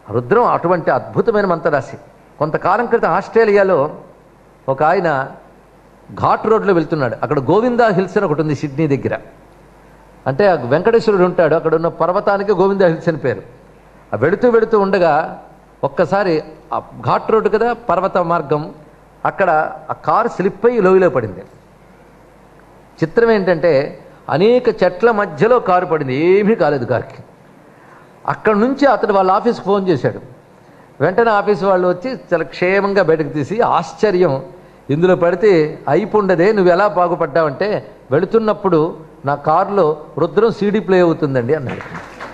రుద్రం అటువంటి అద్భుతమైన మంత్రరాశి కొంతకాలం క్రితం ఆస్ట్రేలియాలో ఒక ఆయన ఘాట్ రోడ్లో వెళ్తున్నాడు అక్కడ గోవిందా హిల్స్ అని ఒకటి ఉంది సిడ్నీ దగ్గర అంటే ఆ వెంకటేశ్వరుడు ఉంటాడు అక్కడ ఉన్న పర్వతానికి గోవిందా హిల్స్ అని పేరు ఆ వెళుతూ వెళుతూ ఉండగా ఒక్కసారి ఆ ఘాట్ రోడ్డు కదా పర్వత మార్గం అక్కడ ఆ కారు స్లిప్ అయ్యి లోయలో పడింది చిత్రం ఏంటంటే అనేక చెట్ల మధ్యలో కారు పడింది ఏమీ కాలేదు కారుకి అక్కడ నుంచి అతడు వాళ్ళ ఆఫీస్కి ఫోన్ చేశాడు వెంటనే ఆఫీస్ వాళ్ళు వచ్చి చాలా క్షేమంగా బయటకు తీసి ఆశ్చర్యం ఇందులో పడితే అయిపోండదే నువ్వు ఎలా బాగుపడ్డావంటే వెళుతున్నప్పుడు నా కారులో రుద్రం సీడీ ప్లే అవుతుందండి అన్నాడు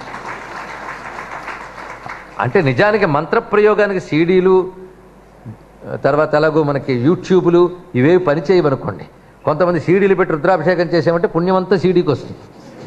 అంటే నిజానికి మంత్రప్రయోగానికి సీడీలు తర్వాత ఎలాగో మనకి యూట్యూబ్లు ఇవేవి పనిచేయవనుకోండి కొంతమంది సీడీలు పెట్టి రుద్రాభిషేకం చేసామంటే పుణ్యమంతా సీడీకి వస్తుంది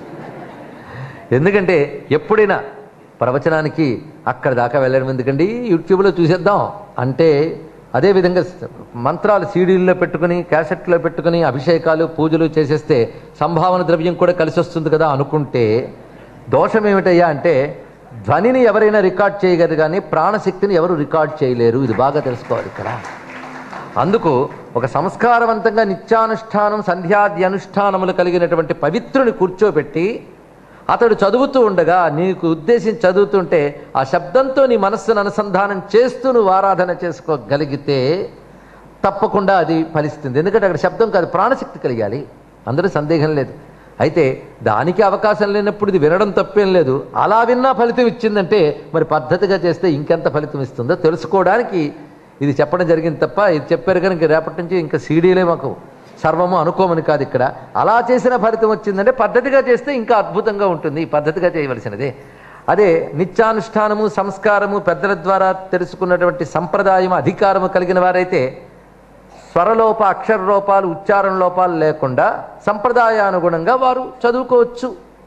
ఎందుకంటే ఎప్పుడైనా ప్రవచనానికి అక్కడ దాకా వెళ్ళడం ఎందుకండి యూట్యూబ్లో చూసేద్దాం అంటే అదేవిధంగా మంత్రాలు సీడీల్లో పెట్టుకుని క్యాసెట్లో పెట్టుకుని అభిషేకాలు పూజలు చేసేస్తే సంభావన ద్రవ్యం కూడా కలిసి వస్తుంది కదా అనుకుంటే దోషం ఏమిటయ్యా అంటే ధ్వనిని ఎవరైనా రికార్డ్ చేయగలరు కానీ ప్రాణశక్తిని ఎవరు రికార్డ్ చేయలేరు ఇది బాగా తెలుసుకోవాలి ఇక్కడ అందుకు ఒక సంస్కారవంతంగా నిత్యానుష్ఠానం సంధ్యాది అనుష్ఠానములు కలిగినటువంటి పవిత్రుని కూర్చోబెట్టి అతడు చదువుతూ ఉండగా నీకు ఉద్దేశించి చదువుతుంటే ఆ శబ్దంతో నీ మనస్సును అనుసంధానం చేస్తూ నువ్వు ఆరాధన చేసుకోగలిగితే తప్పకుండా అది ఫలిస్తుంది ఎందుకంటే అక్కడ శబ్దం కాదు ప్రాణశక్తి కలిగాలి అందరూ సందేహం లేదు అయితే దానికి అవకాశం లేనప్పుడు ఇది వినడం తప్పేం లేదు అలా విన్నా ఫలితం ఇచ్చిందంటే మరి పద్ధతిగా చేస్తే ఇంకెంత ఫలితం ఇస్తుందో తెలుసుకోవడానికి ఇది చెప్పడం జరిగింది తప్ప ఇది చెప్పారు కానీ ఇంక రేపటి నుంచి ఇంకా సీడీలే మాకు సర్వము అనుకోమని కాదు ఇక్కడ అలా చేసిన ఫలితం వచ్చిందంటే పద్ధతిగా చేస్తే ఇంకా అద్భుతంగా ఉంటుంది ఈ పద్ధతిగా చేయవలసినదే అదే నిత్యానుష్ఠానము సంస్కారము పెద్దల ద్వారా తెలుసుకున్నటువంటి సంప్రదాయం అధికారము కలిగిన వారైతే స్వరలోప అక్షర లోపాలు ఉచ్చారణ లోపాలు లేకుండా సంప్రదాయానుగుణంగా వారు చదువుకోవచ్చు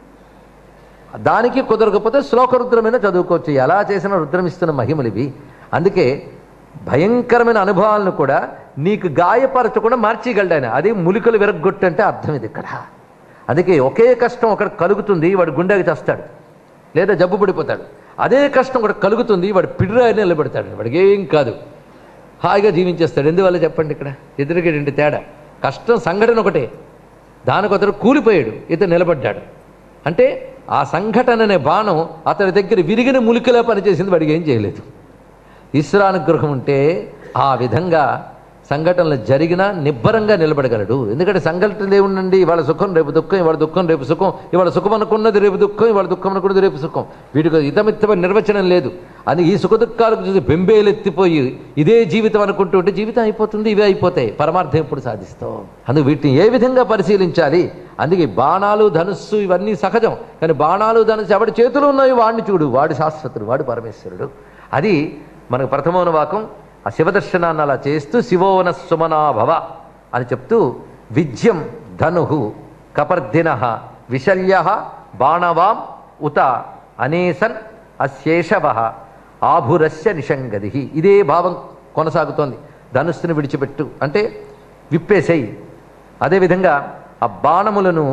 దానికి కుదరకపోతే శ్లోక రుద్రమైన చదువుకోవచ్చు ఎలా చేసిన రుద్రం ఇస్తున్న మహిమలు ఇవి అందుకే భయంకరమైన అనుభవాలను కూడా నీకు గాయపరచకుండా మార్చేయగలడు ఆయన అది ములికలు విరగ్గొట్టు అంటే అర్థం ఇది ఇక్కడ అందుకే ఒకే కష్టం ఒకటి కలుగుతుంది వాడు గుండెకి చేస్తాడు లేదా జబ్బు పడిపోతాడు అదే కష్టం ఒకటి కలుగుతుంది వాడు పిడిరాయి నిలబెడతాడు వాడికి ఏం కాదు హాయిగా జీవించేస్తాడు ఎందువల్ల చెప్పండి ఇక్కడ ఎదురుగా రెండు తేడా కష్టం సంఘటన ఒకటే దానికొతడు కూలిపోయాడు ఇతను నిలబడ్డాడు అంటే ఆ సంఘటన అనే బాణం అతని దగ్గర విరిగిన ములికలా పనిచేసింది వాడికి ఏం చేయలేదు ఈశ్వరానుగ్రహం ఉంటే ఆ విధంగా సంఘటనలు జరిగినా నిబ్బరంగా నిలబడగలడు ఎందుకంటే సంఘటనలు ఏముండండి ఇవాళ సుఖం రేపు దుఃఖం ఇవాళ దుఃఖం రేపు సుఖం ఇవాళ సుఖం అనుకున్నది రేపు దుఃఖం ఇవాళ దుఃఖం అనుకున్నది రేపు సుఖం వీటికి ఇతమిత్తమైన నిర్వచనం లేదు అని ఈ సుఖ దుఃఖాలకు చూసి బెంబేలెత్తిపోయి ఇదే జీవితం అనుకుంటూ ఉంటే జీవితం అయిపోతుంది ఇవే అయిపోతాయి పరమార్థం ఎప్పుడు సాధిస్తావు అందుకు వీటిని ఏ విధంగా పరిశీలించాలి అందుకే బాణాలు ధనుస్సు ఇవన్నీ సహజం కానీ బాణాలు ధనుస్సు ఎవడి చేతులు ఉన్నాయి వాడిని చూడు వాడి శాశ్వతుడు వాడు పరమేశ్వరుడు అది మనకు ప్రథమోనువాకం ఆ శివదర్శనాన్ని అలా చేస్తూ శివోన సుమనాభవ అని చెప్తూ విద్యం ధను కపర్దిన విశల్య బాణవాం ఉత అనేసన్ అశేషవ ఆభురస్య నిషంగది ఇదే భావం కొనసాగుతోంది ధనుస్సును విడిచిపెట్టు అంటే విప్పేసేయి అదేవిధంగా ఆ బాణములను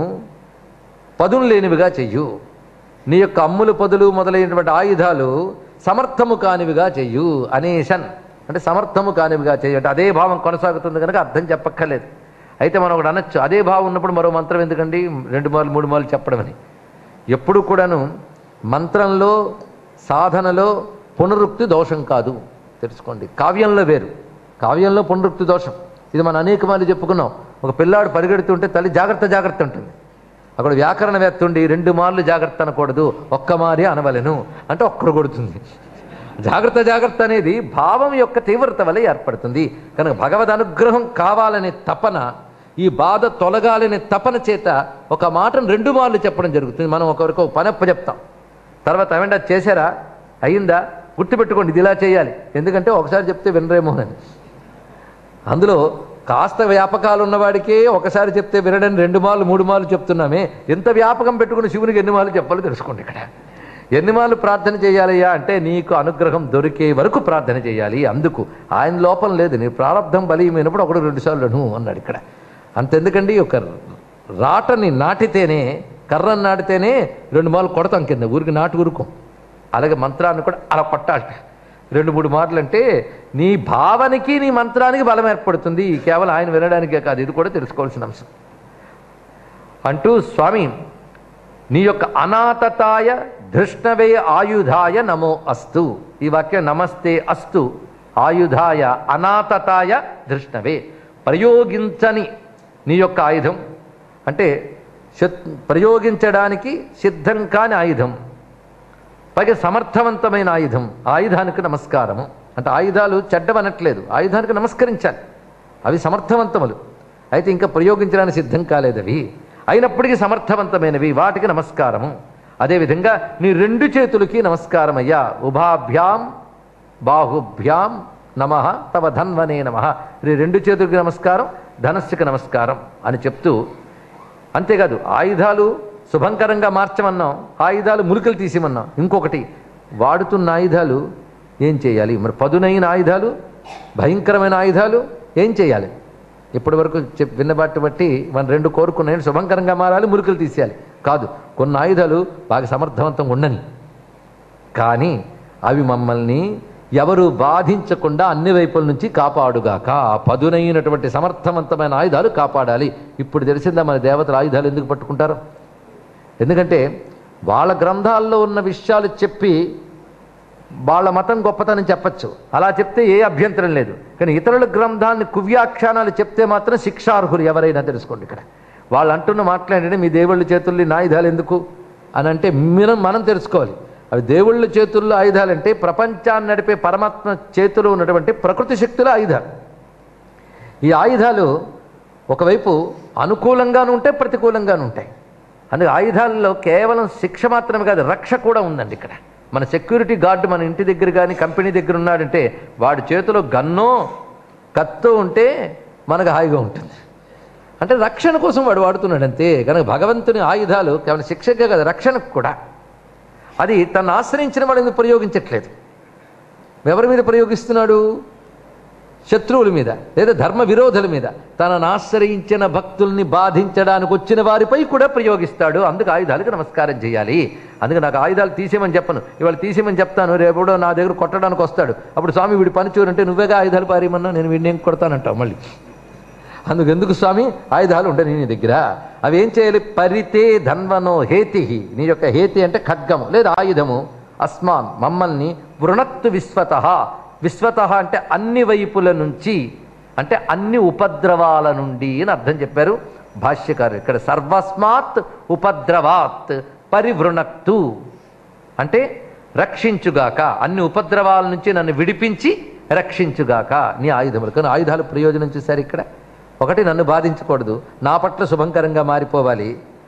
పదును లేనివిగా చెయ్యు నీ యొక్క అమ్ములు పదులు మొదలైనటువంటి ఆయుధాలు సమర్థము కానివిగా చెయ్యు అనేషన్ అంటే సమర్థము కానివిగా చెయ్యు అంటే అదే భావం కొనసాగుతుంది కనుక అర్థం చెప్పక్కర్లేదు అయితే మనం ఒకటి అనొచ్చు అదే భావం ఉన్నప్పుడు మరో మంత్రం ఎందుకండి రెండు మార్లు మూడు మార్లు చెప్పడమని ఎప్పుడు కూడాను మంత్రంలో సాధనలో పునరుక్తి దోషం కాదు తెలుసుకోండి కావ్యంలో వేరు కావ్యంలో పునరుక్తి దోషం ఇది మనం అనేక మంది చెప్పుకున్నాం ఒక పిల్లాడు పరిగెడుతుంటే తల్లి జాగ్రత్త జాగ్రత్త ఉంటుంది అక్కడ వ్యాకరణవేత్త ఉండి రెండు మార్లు జాగ్రత్త అనకూడదు ఒక్క మారి అనవలెను అంటే ఒక్కడు కొడుతుంది జాగ్రత్త జాగ్రత్త అనేది భావం యొక్క తీవ్రత వల్ల ఏర్పడుతుంది కనుక భగవద్ అనుగ్రహం కావాలనే తపన ఈ బాధ తొలగాలనే తపన చేత ఒక మాటను రెండు మార్లు చెప్పడం జరుగుతుంది మనం ఒకరికి ఒక పనప్ప చెప్తాం తర్వాత ఏమంటే అది చేశారా అయిందా గుర్తుపెట్టుకోండి ఇది ఇలా చేయాలి ఎందుకంటే ఒకసారి చెప్తే వినరేమో అని అందులో కాస్త వ్యాపకాలు ఉన్నవాడికే ఒకసారి చెప్తే వినడని రెండు మాలు మూడు మాలు చెప్తున్నామే ఎంత వ్యాపకం పెట్టుకుని శివునికి ఎన్ని మాలు చెప్పాలో తెలుసుకోండి ఇక్కడ ఎన్ని మాలు ప్రార్థన చేయాలయ్యా అంటే నీకు అనుగ్రహం దొరికే వరకు ప్రార్థన చేయాలి అందుకు ఆయన లోపం లేదు నీ ప్రారంధం బలీయమైనప్పుడు ఒకడు రెండు సార్లు నువ్వు అన్నాడు ఇక్కడ అంతెందుకండి ఒక రాటని నాటితేనే కర్రను నాటితేనే రెండు మాలు కొడతాం కింద ఊరికి నాటు ఊరుకోం అలాగే మంత్రాన్ని కూడా అలా కొట్టాలి రెండు మూడు మాటలు అంటే నీ భావనకి నీ మంత్రానికి బలం ఏర్పడుతుంది కేవలం ఆయన వినడానికే కాదు ఇది కూడా తెలుసుకోవాల్సిన అంశం అంటూ స్వామి నీ యొక్క అనాథతాయ ధృష్ణవే ఆయుధాయ నమో అస్తు ఈ వాక్యం నమస్తే అస్తు ఆయుధాయ అనాథతాయ ధృష్ణవే ప్రయోగించని నీ యొక్క ఆయుధం అంటే శత్ ప్రయోగించడానికి సిద్ధం కాని ఆయుధం పైగా సమర్థవంతమైన ఆయుధం ఆయుధానికి నమస్కారము అంటే ఆయుధాలు చెడ్డవనట్లేదు ఆయుధానికి నమస్కరించాలి అవి సమర్థవంతములు అయితే ఇంకా ప్రయోగించడానికి సిద్ధం కాలేదు అవి అయినప్పటికీ సమర్థవంతమైనవి వాటికి నమస్కారము అదేవిధంగా నీ రెండు చేతులకి నమస్కారం అయ్యా ఉభాభ్యాం బాహుభ్యాం నమ తవ ధన్వనే నమ నీ రెండు చేతులకి నమస్కారం ధనస్సుకి నమస్కారం అని చెప్తూ అంతేకాదు ఆయుధాలు శుభంకరంగా మార్చమన్నాం ఆయుధాలు ములికలు తీసేమన్నాం ఇంకొకటి వాడుతున్న ఆయుధాలు ఏం చేయాలి మరి పదునైన ఆయుధాలు భయంకరమైన ఆయుధాలు ఏం చేయాలి ఇప్పటి వరకు చెప్ విన్నబాటు బట్టి మన రెండు కోరుకున్నాయని శుభంకరంగా మారాలి ములికలు తీసేయాలి కాదు కొన్ని ఆయుధాలు బాగా సమర్థవంతంగా ఉండని కానీ అవి మమ్మల్ని ఎవరు బాధించకుండా అన్ని వైపుల నుంచి కాపాడుగాక ఆ పదునైనటువంటి సమర్థవంతమైన ఆయుధాలు కాపాడాలి ఇప్పుడు తెలిసిందా మన దేవతల ఆయుధాలు ఎందుకు పట్టుకుంటారు ఎందుకంటే వాళ్ళ గ్రంథాల్లో ఉన్న విషయాలు చెప్పి వాళ్ళ మతం గొప్పతనం చెప్పచ్చు అలా చెప్తే ఏ అభ్యంతరం లేదు కానీ ఇతరుల గ్రంథాన్ని కువ్యాఖ్యానాలు చెప్తే మాత్రం శిక్షార్హులు ఎవరైనా తెలుసుకోండి ఇక్కడ వాళ్ళు అంటున్న మాట్లాడండి మీ దేవుళ్ళ చేతుల్లో ఈ ఆయుధాలు ఎందుకు అని అంటే మనం మనం తెలుసుకోవాలి అవి దేవుళ్ళ చేతుల్లో ఆయుధాలంటే ప్రపంచాన్ని నడిపే పరమాత్మ చేతిలో ఉన్నటువంటి ప్రకృతి శక్తుల ఆయుధాలు ఈ ఆయుధాలు ఒకవైపు అనుకూలంగాను ఉంటాయి ప్రతికూలంగాను ఉంటాయి అందుకే ఆయుధాలలో కేవలం శిక్ష మాత్రమే కాదు రక్ష కూడా ఉందండి ఇక్కడ మన సెక్యూరిటీ గార్డు మన ఇంటి దగ్గర కానీ కంపెనీ దగ్గర ఉన్నాడంటే వాడి చేతిలో గన్నో కత్తో ఉంటే మనకు హాయిగా ఉంటుంది అంటే రక్షణ కోసం వాడు వాడుతున్నాడు అంతే కనుక భగవంతుని ఆయుధాలు కేవలం శిక్షకే కాదు రక్షణకు కూడా అది తను ఆశ్రయించిన వాడిని ప్రయోగించట్లేదు ఎవరి మీద ప్రయోగిస్తున్నాడు శత్రువుల మీద లేదా ధర్మ విరోధుల మీద తనను ఆశ్రయించిన భక్తుల్ని బాధించడానికి వచ్చిన వారిపై కూడా ప్రయోగిస్తాడు అందుకు ఆయుధాలకు నమస్కారం చేయాలి అందుకే నాకు ఆయుధాలు తీసేయమని చెప్పను ఇవాళ తీసేయమని చెప్తాను రేపుడో నా దగ్గర కొట్టడానికి వస్తాడు అప్పుడు స్వామి వీడి పని చూరంటే నువ్వేగా ఆయుధాలు పారేయమన్నా నేను వీడిని ఏం కొడతానంటావు మళ్ళీ అందుకు ఎందుకు స్వామి ఆయుధాలు ఉండని నీ దగ్గర అవి ఏం చేయాలి పరితే ధన్వనో హేతి నీ యొక్క హేతి అంటే ఖడ్గము లేదా ఆయుధము అస్మాన్ మమ్మల్ని వృణత్తు విశ్వత విశ్వత అంటే అన్ని వైపుల నుంచి అంటే అన్ని ఉపద్రవాల నుండి అని అర్థం చెప్పారు భాష్యకారు ఇక్కడ సర్వస్మాత్ ఉపద్రవాత్ పరివృణక్తు అంటే రక్షించుగాక అన్ని ఉపద్రవాల నుంచి నన్ను విడిపించి రక్షించుగాక నీ ఆయుధములు కానీ ఆయుధాలు ప్రయోజనం చూశారు ఇక్కడ ఒకటి నన్ను బాధించకూడదు నా పట్ల శుభంకరంగా మారిపోవాలి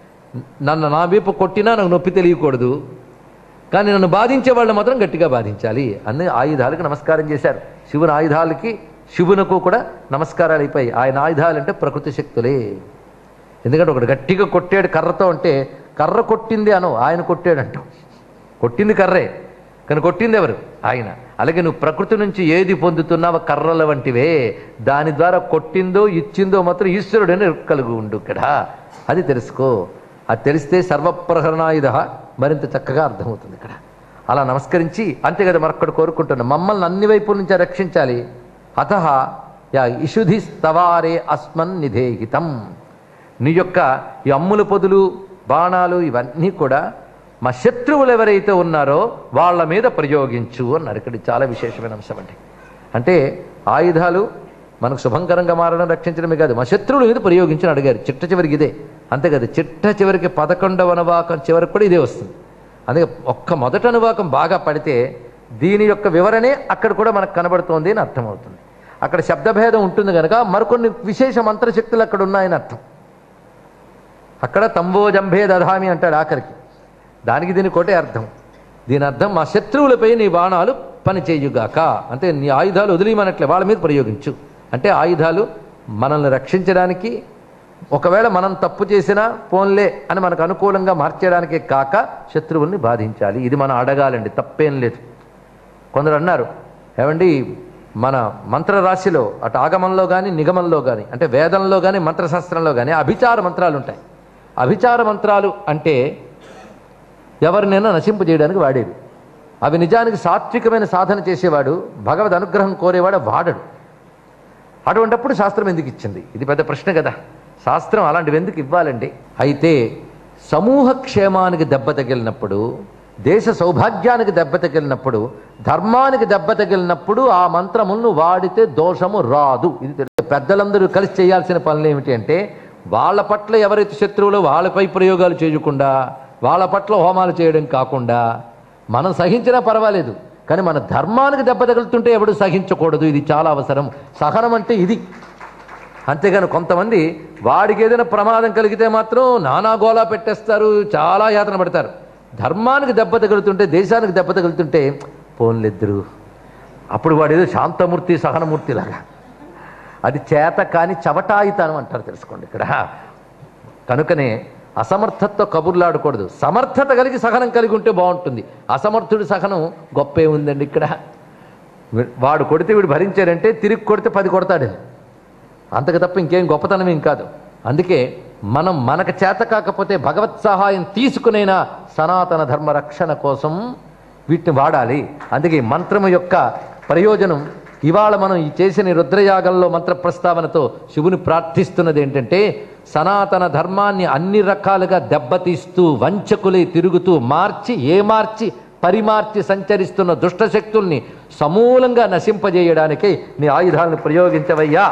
నన్ను నా వైపు కొట్టినా నాకు నొప్పి తెలియకూడదు కానీ నన్ను బాధించే వాళ్ళు మాత్రం గట్టిగా బాధించాలి అన్ని ఆయుధాలకు నమస్కారం చేశారు శివుని ఆయుధాలకి శివునకు కూడా నమస్కారాలు అయిపోయి ఆయన ఆయుధాలు అంటే ప్రకృతి శక్తులే ఎందుకంటే ఒకడు గట్టిగా కొట్టాడు కర్రతో అంటే కర్ర కొట్టింది అను ఆయన కొట్టాడు అంటాం కొట్టింది కర్రే కానీ కొట్టింది ఎవరు ఆయన అలాగే నువ్వు ప్రకృతి నుంచి ఏది పొందుతున్నావో కర్రల వంటివే దాని ద్వారా కొట్టిందో ఇచ్చిందో మాత్రం ఈశ్వరుడని కలుగు ఉండు ఇక్కడ అది తెలుసుకో అది తెలిస్తే సర్వప్రహరణాయుధ మరింత చక్కగా అర్థమవుతుంది ఇక్కడ అలా నమస్కరించి అంతే కదా మరొక్కడు కోరుకుంటున్నాం మమ్మల్ని అన్ని వైపుల నుంచి రక్షించాలి అత యా ఇషుధి స్తవారే అస్మన్ నిధేహితం నీ యొక్క ఈ అమ్ముల పొదులు బాణాలు ఇవన్నీ కూడా మా శత్రువులు ఎవరైతే ఉన్నారో వాళ్ళ మీద ప్రయోగించు అన్నారు ఇక్కడ ఇది చాలా విశేషమైన అంశం అండి అంటే ఆయుధాలు మనకు శుభంకరంగా మారడం రక్షించడమే కాదు మా శత్రువుల మీద ప్రయోగించని అడిగారు చిట్ట చివరికి ఇదే అంతే కదా చిట్ట చివరికి పదకొండవ అనువాకం చివరికి కూడా ఇదే వస్తుంది అందుకే ఒక్క మొదటి అనువాకం బాగా పడితే దీని యొక్క వివరణే అక్కడ కూడా మనకు కనబడుతోంది అని అర్థమవుతుంది అక్కడ శబ్దభేదం ఉంటుంది కనుక మరికొన్ని విశేష మంత్రశక్తులు అక్కడ ఉన్నాయని అర్థం అక్కడ తంబోజంభే దధామి అంటాడు ఆఖరికి దానికి దీని కోటే అర్థం దీని అర్థం మా శత్రువులపై నీ బాణాలు పని చేయుగాక అంటే నీ ఆయుధాలు వదిలేయమనట్లే వాళ్ళ మీద ప్రయోగించు అంటే ఆయుధాలు మనల్ని రక్షించడానికి ఒకవేళ మనం తప్పు చేసినా పోన్లే అని మనకు అనుకూలంగా మార్చేయడానికే కాక శత్రువుల్ని బాధించాలి ఇది మనం అడగాలండి తప్పేం లేదు కొందరు అన్నారు ఏమండి మన మంత్రరాశిలో అటు ఆగమంలో కానీ నిగమంలో కానీ అంటే వేదంలో కానీ మంత్రశాస్త్రంలో కానీ అభిచార మంత్రాలు ఉంటాయి అభిచార మంత్రాలు అంటే ఎవరినైనా నశింపజేయడానికి వాడేవి అవి నిజానికి సాత్వికమైన సాధన చేసేవాడు భగవద్ అనుగ్రహం కోరేవాడు వాడడు అటువంటప్పుడు శాస్త్రం ఎందుకు ఇచ్చింది ఇది పెద్ద ప్రశ్న కదా శాస్త్రం అలాంటివి ఎందుకు ఇవ్వాలండి అయితే సమూహ క్షేమానికి దెబ్బ తగిలినప్పుడు దేశ సౌభాగ్యానికి దెబ్బ తగిలినప్పుడు ధర్మానికి దెబ్బ తగిలినప్పుడు ఆ మంత్రములను వాడితే దోషము రాదు ఇది తెలుసు పెద్దలందరూ కలిసి చేయాల్సిన పనులు ఏమిటి అంటే వాళ్ళ పట్ల ఎవరైతే శత్రువులో వాళ్ళపై ప్రయోగాలు చేయకుండా వాళ్ళ పట్ల హోమాలు చేయడం కాకుండా మనం సహించినా పర్వాలేదు కానీ మన ధర్మానికి దెబ్బ తగులుతుంటే ఎవడు సహించకూడదు ఇది చాలా అవసరం సహనం అంటే ఇది అంతేగాని కొంతమంది వాడికి ఏదైనా ప్రమాదం కలిగితే మాత్రం నానా గోలా పెట్టేస్తారు చాలా యాతన పడతారు ధర్మానికి దెబ్బ తగులుతుంటే దేశానికి దెబ్బ తగులుతుంటే పోన్లిద్దరు అప్పుడు వాడు ఏదో శాంతమూర్తి సహనమూర్తి లాగా అది చేత కాని చవటాయితనం అంటారు తెలుసుకోండి ఇక్కడ కనుకనే అసమర్థతతో కబుర్లాడకూడదు సమర్థత కలిగి సహనం కలిగి ఉంటే బాగుంటుంది అసమర్థుడి సహనం గొప్పే ఉందండి ఇక్కడ వాడు కొడితే వీడు భరించారంటే తిరిగి కొడితే పది కొడతాడని అంతకు తప్ప ఇంకేం గొప్పతనం ఏం కాదు అందుకే మనం మనకు చేత కాకపోతే భగవత్ సహాయం తీసుకునైనా సనాతన ధర్మ రక్షణ కోసం వీటిని వాడాలి అందుకే ఈ మంత్రము యొక్క ప్రయోజనం ఇవాళ మనం ఈ చేసిన ఈ రుద్రయాగంలో మంత్ర ప్రస్తావనతో శివుని ప్రార్థిస్తున్నది ఏంటంటే సనాతన ధర్మాన్ని అన్ని రకాలుగా దెబ్బతీస్తూ వంచకులై తిరుగుతూ మార్చి ఏ మార్చి పరిమార్చి సంచరిస్తున్న దుష్ట శక్తుల్ని సమూలంగా నశింపజేయడానికై నీ ఆయుధాలను ప్రయోగించవయ్యా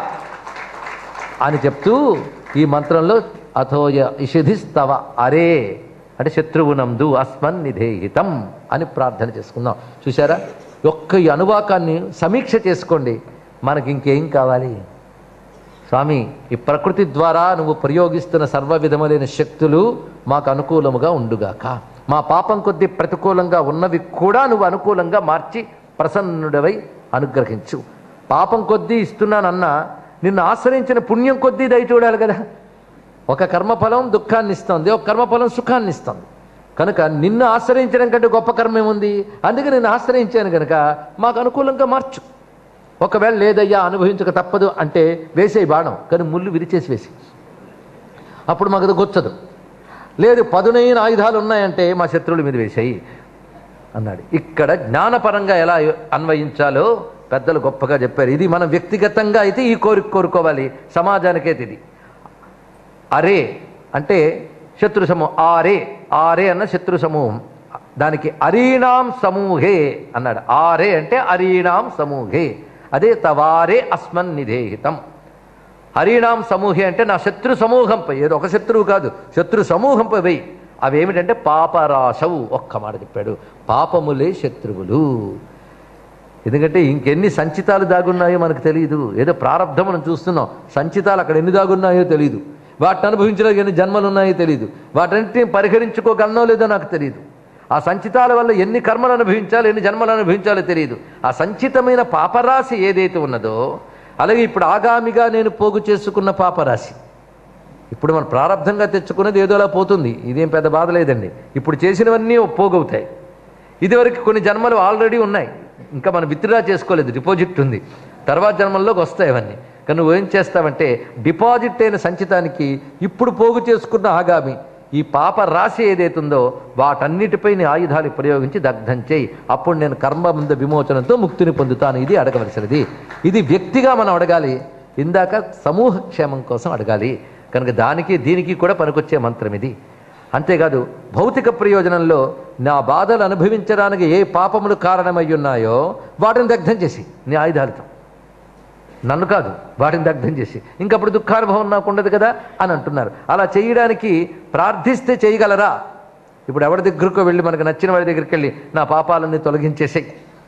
అని చెప్తూ ఈ మంత్రంలో అథోయ ఇషిధిస్తవ అరే అంటే శత్రువునందు అస్మన్ నిధేహితం అని ప్రార్థన చేసుకుందాం చూసారా ఒక్క ఈ అనువాకాన్ని సమీక్ష చేసుకోండి మనకి ఇంకేం కావాలి స్వామి ఈ ప్రకృతి ద్వారా నువ్వు ప్రయోగిస్తున్న సర్వ విధములైన శక్తులు మాకు అనుకూలముగా ఉండుగాక మా పాపం కొద్దీ ప్రతికూలంగా ఉన్నవి కూడా నువ్వు అనుకూలంగా మార్చి ప్రసన్నుడవై అనుగ్రహించు పాపం కొద్దీ ఇస్తున్నానన్నా నిన్ను ఆశ్రయించిన పుణ్యం కొద్దీ దయ చూడాలి కదా ఒక కర్మఫలం దుఃఖాన్ని ఇస్తుంది ఒక కర్మఫలం సుఖాన్ని ఇస్తుంది కనుక నిన్ను ఆశ్రయించడం కంటే గొప్ప కర్మ ఏముంది అందుకే నేను ఆశ్రయించాను కనుక మాకు అనుకూలంగా మార్చు ఒకవేళ లేదయ్యా అనుభవించక తప్పదు అంటే వేసే బాణం కానీ ముళ్ళు విరిచేసి వేసి అప్పుడు మాకు అది గొచ్చదు లేదు పదునైన ఆయుధాలు ఉన్నాయంటే మా శత్రువుల మీద వేసాయి అన్నాడు ఇక్కడ జ్ఞానపరంగా ఎలా అన్వయించాలో పెద్దలు గొప్పగా చెప్పారు ఇది మనం వ్యక్తిగతంగా అయితే ఈ కోరిక కోరుకోవాలి సమాజానికైతే ఇది అరే అంటే శత్రు సమూహం ఆరే ఆరే అన్న శత్రు సమూహం దానికి అరీణాం సమూహే అన్నాడు ఆరే అంటే అరీణాం సమూహే అదే తవారే అస్మన్ నిధేహితం హరిణాం సమూహే అంటే నా శత్రు సమూహంపై ఏదో ఒక శత్రువు కాదు శత్రు సమూహంపై వెయ్యి అవి ఏమిటంటే పాపరాశవు ఒక్క మాట చెప్పాడు పాపములే శత్రువులు ఎందుకంటే ఇంకెన్ని సంచితాలు దాగున్నాయో మనకు తెలియదు ఏదో ప్రారంధం మనం చూస్తున్నాం సంచితాలు అక్కడ ఎన్ని దాగున్నాయో తెలియదు వాటిని అనుభవించడానికి ఎన్ని జన్మలు ఉన్నాయో తెలియదు వాటన్నిటిని పరిహరించుకోగలనో లేదో నాకు తెలియదు ఆ సంచితాల వల్ల ఎన్ని కర్మలు అనుభవించాలి ఎన్ని జన్మలు అనుభవించాలో తెలియదు ఆ సంచితమైన పాపరాశి ఏదైతే ఉన్నదో అలాగే ఇప్పుడు ఆగామిగా నేను పోగు చేసుకున్న పాపరాశి ఇప్పుడు మనం ప్రారంధంగా తెచ్చుకున్నది ఏదోలా పోతుంది ఇదేం పెద్ద బాధ లేదండి ఇప్పుడు చేసినవన్నీ పోగవుతాయి ఇదివరకు కొన్ని జన్మలు ఆల్రెడీ ఉన్నాయి ఇంకా మనం విత్డ్రా చేసుకోలేదు డిపాజిట్ ఉంది తర్వాత జన్మల్లోకి వస్తాయి అవన్నీ కానీ నువ్వు ఏం చేస్తావంటే డిపాజిట్ అయిన సంచితానికి ఇప్పుడు పోగు చేసుకున్న ఆగామి ఈ పాప రాశి ఏదైతుందో వాటన్నిటిపై నీ ఆయుధాలు ప్రయోగించి దగ్ధం చేయి అప్పుడు నేను కర్మ ముందు విమోచనంతో ముక్తిని పొందుతాను ఇది అడగవలసినది ఇది వ్యక్తిగా మనం అడగాలి ఇందాక సమూహ క్షేమం కోసం అడగాలి కనుక దానికి దీనికి కూడా పనికొచ్చే మంత్రం ఇది అంతేకాదు భౌతిక ప్రయోజనంలో నా బాధలు అనుభవించడానికి ఏ పాపములు కారణమై ఉన్నాయో వాటిని దగ్ధం చేసి నీ ఆయుధాలతో నన్ను కాదు వాటిని దగ్ధం చేసి ఇంకప్పుడు దుఃఖానుభవం నాకు ఉండదు కదా అని అంటున్నారు అలా చేయడానికి ప్రార్థిస్తే చేయగలరా ఇప్పుడు ఎవరి దగ్గరకో వెళ్ళి మనకు నచ్చిన వాడి దగ్గరికి వెళ్ళి నా పాపాలన్నీ తొలగించేసేయి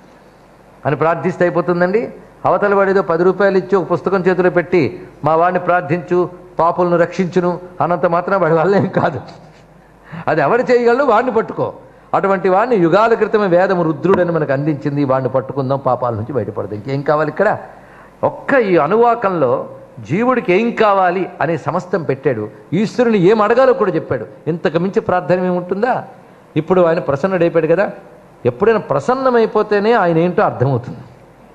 అని ప్రార్థిస్తే అయిపోతుందండి అవతల వాడేదో పది రూపాయలు ఇచ్చి ఒక పుస్తకం చేతిలో పెట్టి మా వాడిని ప్రార్థించు పాపులను రక్షించును అన్నంత మాత్రం వాడి వల్ల ఏం కాదు అది ఎవరు చేయగలరు వాడిని పట్టుకో అటువంటి వాడిని యుగాల క్రితమే వేదము రుద్రుడని మనకు అందించింది వాడిని పట్టుకుందాం పాపాల నుంచి బయటపడదాం ఇంకేం కావాలి ఇక్కడ ఒక్క ఈ అనువాకంలో జీవుడికి ఏం కావాలి అనే సమస్తం పెట్టాడు ఈశ్వరుని ఏం అడగాలో కూడా చెప్పాడు ఇంతకు మించి ప్రార్థన ఏముంటుందా ఇప్పుడు ఆయన ప్రసన్నుడైపోయాడు కదా ఎప్పుడైనా ప్రసన్నమైపోతేనే ఆయన ఏంటో అర్థమవుతుంది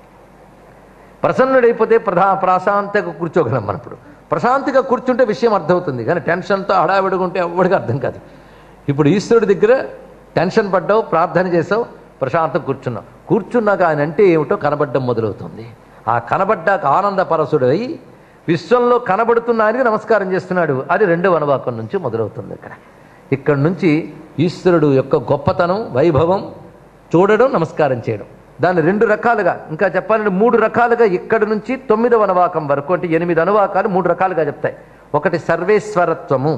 ప్రసన్నుడైపోతే ప్రధా ప్రశాంతంగా కూర్చోగలం మనం ఇప్పుడు ప్రశాంతిగా కూర్చుంటే విషయం అర్థమవుతుంది కానీ టెన్షన్తో హడావిడిగా ఉంటే ఎవడికి అర్థం కాదు ఇప్పుడు ఈశ్వరుడి దగ్గర టెన్షన్ పడ్డావు ప్రార్థన చేసావు ప్రశాంతం కూర్చున్నాం కూర్చున్నాక ఆయన అంటే ఏమిటో కనబడడం మొదలవుతుంది ఆ కనబడ్డాక ఆనందపరసుడై విశ్వంలో కనబడుతున్న ఆయనకి నమస్కారం చేస్తున్నాడు అది రెండవ అనువాకం నుంచి మొదలవుతుంది ఇక్కడ ఇక్కడ నుంచి ఈశ్వరుడు యొక్క గొప్పతనం వైభవం చూడడం నమస్కారం చేయడం దాన్ని రెండు రకాలుగా ఇంకా చెప్పాలంటే మూడు రకాలుగా ఇక్కడి నుంచి తొమ్మిదవ అనువాకం వరకు అంటే ఎనిమిది అనువాకాలు మూడు రకాలుగా చెప్తాయి ఒకటి సర్వేశ్వరత్వము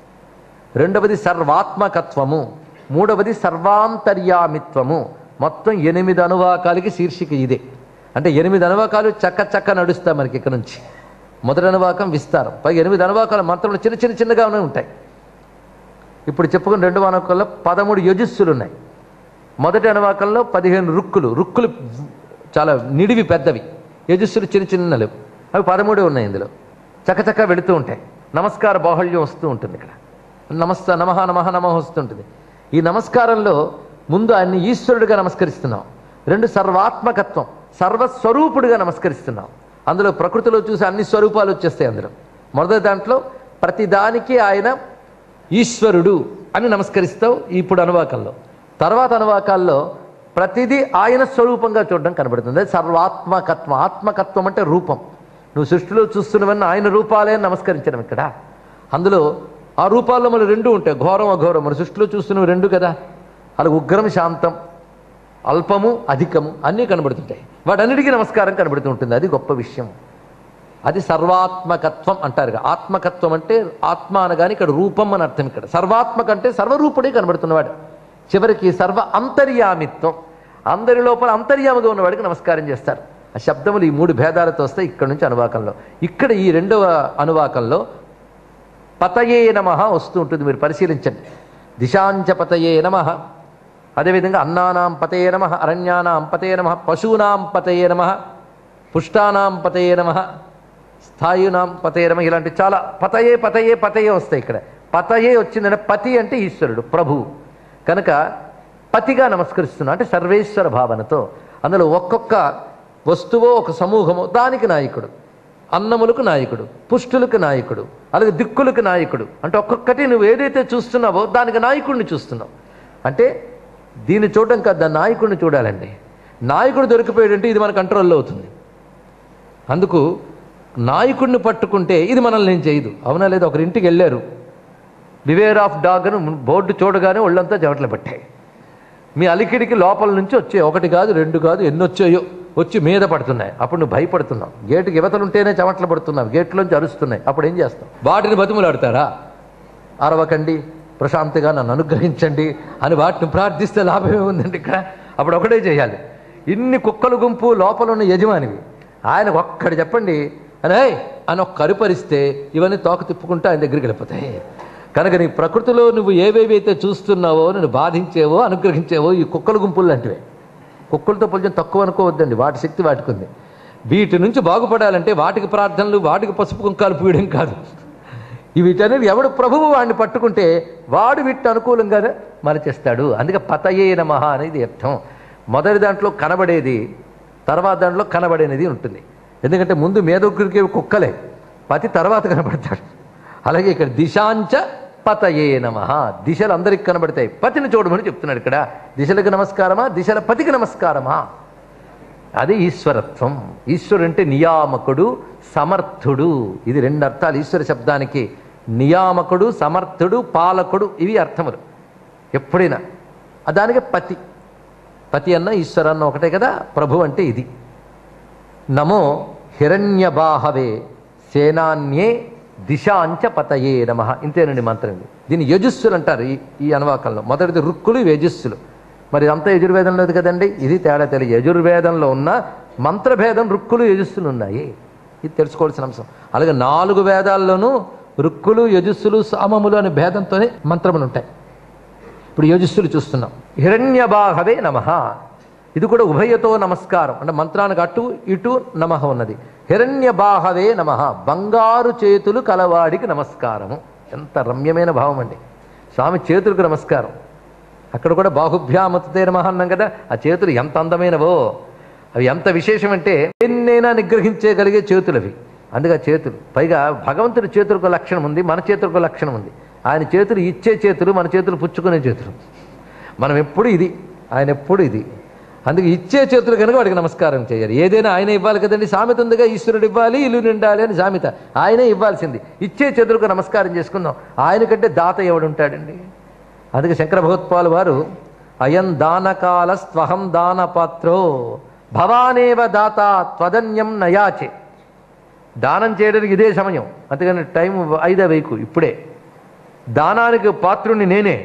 రెండవది సర్వాత్మకత్వము మూడవది సర్వాంతర్యామిత్వము మొత్తం ఎనిమిది అనువాకాలకి శీర్షిక ఇదే అంటే ఎనిమిది అనువాకాలు చక్క చక్క నడుస్తాయి మనకి ఇక్కడ నుంచి మొదటి అనువాకం విస్తారం పైగా ఎనిమిది అనువాకాలు మంత్రంలో చిన్న చిన్న చిన్నగానే ఉంటాయి ఇప్పుడు చెప్పుకున్న రెండవ అనువాకంలో పదమూడు యజస్సులు ఉన్నాయి మొదటి అనువాకంలో పదిహేను రుక్కులు రుక్కులు చాలా నిడివి పెద్దవి యజస్సులు చిన్న చిన్నలు అవి పదమూడే ఉన్నాయి ఇందులో చకచక వెళుతూ ఉంటాయి నమస్కార బాహుళ్యం వస్తూ ఉంటుంది ఇక్కడ నమస్త నమః నమః నమః వస్తుంటుంది ఈ నమస్కారంలో ముందు ఆయన్ని ఈశ్వరుడిగా నమస్కరిస్తున్నాం రెండు సర్వాత్మకత్వం సర్వస్వరూపుడిగా నమస్కరిస్తున్నాం అందులో ప్రకృతిలో చూసి అన్ని స్వరూపాలు వచ్చేస్తాయి అందులో మొదటి దాంట్లో ప్రతిదానికి ఆయన ఈశ్వరుడు అని నమస్కరిస్తావు ఇప్పుడు అనువాకంలో తర్వాత అనువాకాల్లో ప్రతిదీ ఆయన స్వరూపంగా చూడడం కనబడుతుంది అది సర్వాత్మకత్వం ఆత్మకత్వం అంటే రూపం నువ్వు సృష్టిలో చూస్తున్నవన్నీ ఆయన రూపాలే అని నమస్కరించడం ఇక్కడ అందులో ఆ రూపాల్లో మన రెండు ఉంటాయి ఘోరం అఘోరం మన సృష్టిలో చూస్తున్నవి రెండు కదా అలా ఉగ్రం శాంతం అల్పము అధికము అన్నీ కనబడుతుంటాయి వాటన్నిటికీ నమస్కారం కనబడుతూ ఉంటుంది అది గొప్ప విషయం అది సర్వాత్మకత్వం అంటారు ఆత్మకత్వం అంటే ఆత్మ అనగాని ఇక్కడ రూపం అని అర్థం ఇక్కడ సర్వాత్మక అంటే సర్వరూపుడే కనబడుతున్నవాడు చివరికి సర్వ అంతర్యామిత్వం అందరి లోపల అంతర్యామిగా ఉన్నవాడికి నమస్కారం చేస్తారు ఆ శబ్దములు ఈ మూడు భేదాలతో వస్తాయి ఇక్కడ నుంచి అనువాకంలో ఇక్కడ ఈ రెండవ అనువాకంలో పతయే నమ వస్తూ ఉంటుంది మీరు పరిశీలించండి దిశాంచ పతయే నమ అదేవిధంగా అన్నానాం పతయే నమ అరణ్యానాం పతయే నమ పశూనాం పతయే నమ పుష్టానాం పతయే నమ స్థాయునాం పతయే నమ ఇలాంటి చాలా పతయే పతయే పతయే వస్తాయి ఇక్కడ పతయే వచ్చిందంటే పతి అంటే ఈశ్వరుడు ప్రభు కనుక పతిగా నమస్కరిస్తున్నా అంటే సర్వేశ్వర భావనతో అందులో ఒక్కొక్క వస్తువో ఒక సమూహమో దానికి నాయకుడు అన్నములకు నాయకుడు పుష్టులకు నాయకుడు అలాగే దిక్కులకు నాయకుడు అంటే ఒక్కొక్కటి నువ్వు ఏదైతే చూస్తున్నావో దానికి నాయకుడిని చూస్తున్నావు అంటే దీన్ని చూడడం కాదు దాని నాయకుడిని చూడాలండి నాయకుడు దొరికిపోయాడంటే ఇది మన కంట్రోల్లో అవుతుంది అందుకు నాయకుడిని పట్టుకుంటే ఇది మనల్ని ఏం చేయదు అవునా లేదా ఒకరి ఇంటికి వెళ్ళారు బివేర్ ఆఫ్ డాగ్ అని బోర్డు చూడగానే ఒళ్ళంతా చెవట్లు పట్టాయి మీ అలికిడికి లోపల నుంచి వచ్చాయి ఒకటి కాదు రెండు కాదు ఎన్ని వచ్చాయో వచ్చి మీద పడుతున్నాయి అప్పుడు నువ్వు భయపడుతున్నావు గేటుకి యువతలు ఉంటేనే చెమట్లు పడుతున్నావు గేట్లోంచి అరుస్తున్నాయి అప్పుడు ఏం చేస్తావు వాటిని బతిములాడతారా అరవకండి ప్రశాంతిగా నన్ను అనుగ్రహించండి అని వాటిని ప్రార్థిస్తే లాభమే ఉందండి ఇక్కడ అప్పుడు ఒకటే చేయాలి ఇన్ని కుక్కల గుంపు లోపల ఉన్న యజమానివి ఆయనకు ఒక్కడు చెప్పండి అనే అని ఒక్క కరుపరిస్తే ఇవన్నీ తోక తిప్పుకుంటూ ఆయన దగ్గరికి వెళ్ళిపోతాయి కనుక నీ ప్రకృతిలో నువ్వు ఏవేవైతే చూస్తున్నావో నేను బాధించేవో అనుగ్రహించేవో ఈ కుక్కల గుంపులు లాంటివే కుక్కలతో కొంచెం తక్కువ అనుకోవద్దండి వాటి శక్తి వాటికి ఉంది వీటి నుంచి బాగుపడాలంటే వాటికి ప్రార్థనలు వాటికి పసుపు కుంకాలు పూయడం కాదు ఈ వీటనేది ఎవడు ప్రభువు వాడిని పట్టుకుంటే వాడు వీటిని అనుకూలంగానే మరచేస్తాడు అందుకే పతయే నమః అనేది అర్థం మొదటి దాంట్లో కనబడేది తర్వాత దాంట్లో కనబడేది ఉంటుంది ఎందుకంటే ముందు మేదొక్కరికి కుక్కలే పతి తర్వాత కనబడతాడు అలాగే ఇక్కడ దిశాంచ పతయే నమ దిశలు అందరికి కనబడతాయి పతిని చూడమని చెప్తున్నాడు ఇక్కడ దిశలకు నమస్కారమా దిశల పతికి నమస్కారమా అది ఈశ్వరత్వం ఈశ్వరుడు అంటే నియామకుడు సమర్థుడు ఇది రెండు అర్థాలు ఈశ్వర శబ్దానికి నియామకుడు సమర్థుడు పాలకుడు ఇవి అర్థములు ఎప్పుడైనా ఆ దానికి పతి పతి అన్న ఈశ్వర అన్న ఒకటే కదా ప్రభు అంటే ఇది నమో హిరణ్యబాహవే సేనాన్యే దిశాంచ పతయే నమ ఇంతేనండి మంత్రం ఇది దీన్ని యజుస్సులు అంటారు ఈ ఈ అనువాకంలో మొదటిది రుక్కులు ఇవి యజుస్సులు మరి అంతా యజుర్వేదంలో ఉంది కదండి ఇది తేడా తెలియ యజుర్వేదంలో ఉన్న మంత్రభేదం రుక్కులు యజుస్సులు ఉన్నాయి ఇది తెలుసుకోవాల్సిన అంశం అలాగే నాలుగు వేదాల్లోనూ రుక్కులు యజుస్సులు సామములు అనే భేదంతోనే మంత్రములు ఉంటాయి ఇప్పుడు యోజిస్తులు చూస్తున్నాం హిరణ్యబాహవే నమ ఇది కూడా ఉభయతో నమస్కారం అంటే మంత్రానికి అటు ఇటు నమ ఉన్నది హిరణ్యబాహవే నమ బంగారు చేతులు కలవాడికి నమస్కారము ఎంత రమ్యమైన భావం అండి స్వామి చేతులకు నమస్కారం అక్కడ కూడా బాహుభ్యామతే నమ అన్నాం కదా ఆ చేతులు ఎంత అందమైనవో అవి ఎంత విశేషమంటే ఎన్నైనా నిగ్రహించగలిగే చేతులు అవి అందుకే ఆ చేతులు పైగా భగవంతుడి చేతులకు లక్షణం ఉంది మన చేతులకు లక్షణం ఉంది ఆయన చేతులు ఇచ్చే చేతులు మన చేతులు పుచ్చుకునే చేతులు మనం ఎప్పుడు ఇది ఆయన ఎప్పుడు ఇది అందుకే ఇచ్చే చేతులు కనుక వాడికి నమస్కారం చేయాలి ఏదైనా ఆయన ఇవ్వాలి కదండి సామెత ఉందిగా ఈశ్వరుడు ఇవ్వాలి ఇల్లు నిండాలి అని సామెత ఆయనే ఇవ్వాల్సింది ఇచ్చే చేతులకు నమస్కారం చేసుకుందాం ఆయన కంటే దాత ఎవడుంటాడండి అందుకే శంకర భగవత్పాలు వారు అయం దానకాల స్వహం దానపాత్రో భవానేవ దాత త్వదన్యం నయాచే దానం చేయడానికి ఇదే సమయం అంతేగాని టైం ఐదా వేకు ఇప్పుడే దానానికి పాత్రుని నేనే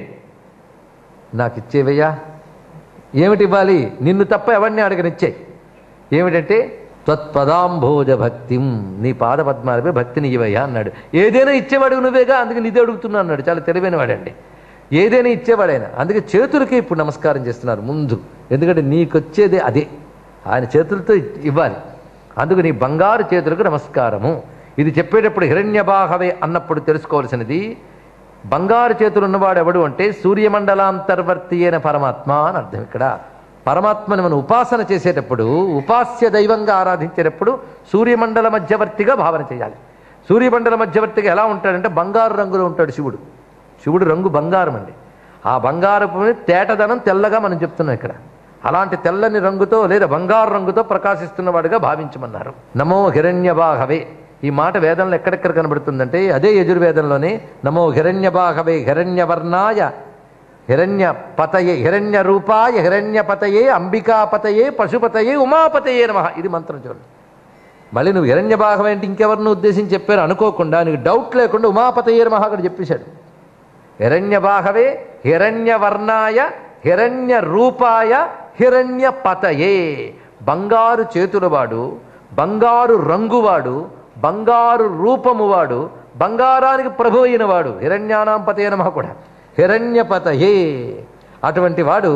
నాకు ఇచ్చేవయ్యా ఏమిటి ఇవ్వాలి నిన్ను తప్ప ఎవరిని అడగనిచ్చే ఏమిటంటే త్వత్పదాంభోజ భక్తిం నీ పాద పద్మాలపై భక్తిని ఇవ్వయ్యా అన్నాడు ఏదైనా ఇచ్చేవాడు నువ్వేగా అందుకే నిదే అడుగుతున్నా అన్నాడు చాలా తెలివైన వాడండి ఏదైనా ఇచ్చేవాడైనా అందుకే చేతులకి ఇప్పుడు నమస్కారం చేస్తున్నారు ముందు ఎందుకంటే నీకొచ్చేదే అదే ఆయన చేతులతో ఇవ్వాలి అందుకు నీ బంగారు చేతులకు నమస్కారము ఇది చెప్పేటప్పుడు హిరణ్యబాహవే అన్నప్పుడు తెలుసుకోవాల్సినది బంగారు చేతులు ఉన్నవాడు ఎవడు అంటే సూర్యమండలాంతర్వర్తి అయిన పరమాత్మ అని అర్థం ఇక్కడ పరమాత్మని మనం ఉపాసన చేసేటప్పుడు ఉపాస్య దైవంగా ఆరాధించేటప్పుడు సూర్యమండల మధ్యవర్తిగా భావన చేయాలి సూర్యమండల మధ్యవర్తిగా ఎలా ఉంటాడంటే బంగారు రంగులో ఉంటాడు శివుడు శివుడు రంగు బంగారం అండి ఆ బంగారపు తేటదనం తెల్లగా మనం చెప్తున్నాం ఇక్కడ అలాంటి తెల్లని రంగుతో లేదా బంగారు రంగుతో ప్రకాశిస్తున్నవాడుగా భావించమన్నారు నమో హిరణ్యబాహవే ఈ మాట వేదంలో ఎక్కడెక్కడ కనబడుతుందంటే అదే యజుర్వేదంలోనే నమో హిరణ్యబాహవే హిరణ్యవర్ణాయ హిరణ్య పతయే హిరణ్య రూపాయ హిరణ్యపతయే అంబికాపతయే పశుపతయే ఉమాపతయే నమ ఇది మంత్రం చూడండి మళ్ళీ నువ్వు హిరణ్యబాహం ఏంటి ఇంకెవరిని ఉద్దేశించి చెప్పారు అనుకోకుండా నీకు డౌట్ లేకుండా ఉమాపతయే నమ అక్కడ చెప్పేశాడు హిరణ్యబాహవే హిరణ్యవర్ణాయ హిరణ్య రూపాయ హిరణ్య పతయే బంగారు చేతులవాడు బంగారు రంగువాడు బంగారు రూపమువాడు బంగారానికి ప్రభు అయినవాడు హిరణ్యానాం పతయ నమ కూడా హిరణ్యపతయే అటువంటి వాడు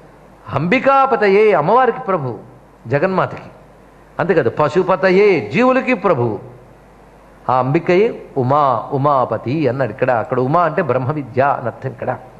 అంబికాపతయే అమ్మవారికి ప్రభు జగన్మాతకి అంతేకాదు పశుపతయే జీవులకి ప్రభువు ఆ అంబికయే ఉమా ఉమాపతి అన్నాడు ఇక్కడ అక్కడ ఉమా అంటే బ్రహ్మ విద్య అని అర్థం ఇక్కడ